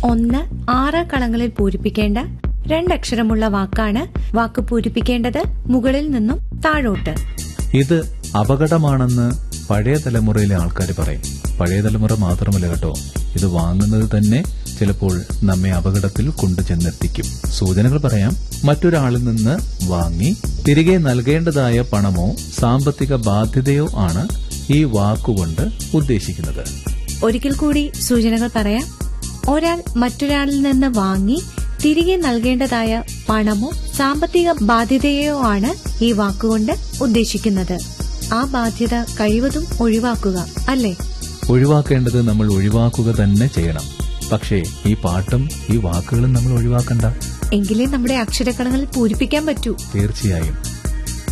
ഒന്ന് ആറ് കളങ്ങളിൽ പൂരിപ്പിക്കേണ്ട രണ്ടക്ഷരമുള്ള വാക്കാണ് വാക്ക് പൂരിപ്പിക്കേണ്ടത് മുകളിൽ നിന്നും താഴോട്ട് ഇത് അപകടമാണെന്ന് പഴയ തലമുറയിലെ ആൾക്കാർ പറയും പഴയ തലമുറ മാത്രമല്ല കേട്ടോ ഇത് വാങ്ങുന്നത് തന്നെ ചിലപ്പോൾ നമ്മെ അപകടത്തിൽ കൊണ്ടുചെന്നെത്തിക്കും സൂചനകൾ പറയാം മറ്റൊരാളിൽ നിന്ന് വാങ്ങി തിരികെ നൽകേണ്ടതായ പണമോ സാമ്പത്തിക ബാധ്യതയോ ആണ് ഈ വാക്കുകൊണ്ട് ഉദ്ദേശിക്കുന്നത് ഒരിക്കൽ കൂടി സൂചനകൾ പറയാം ഒരാൾ മറ്റൊരാളിൽ നിന്ന് വാങ്ങി തിരികെ നൽകേണ്ടതായ പണമോ സാമ്പത്തിക ബാധ്യതയോ ആണ് ഈ വാക്കുകൊണ്ട് ഉദ്ദേശിക്കുന്നത് ആ ബാധ്യത കഴിവതും ഒഴിവാക്കുക അല്ലേ ഒഴിവാക്കേണ്ടത് നമ്മൾ ഒഴിവാക്കുക തന്നെ ചെയ്യണം പക്ഷേ ഈ പാട്ടും ഈ വാക്കുകളും നമ്മൾ ഒഴിവാക്കണ്ട എങ്കിലേ നമ്മുടെ അക്ഷരക്കളങ്ങളിൽ പൂരിപ്പിക്കാൻ പറ്റൂ തീർച്ചയായും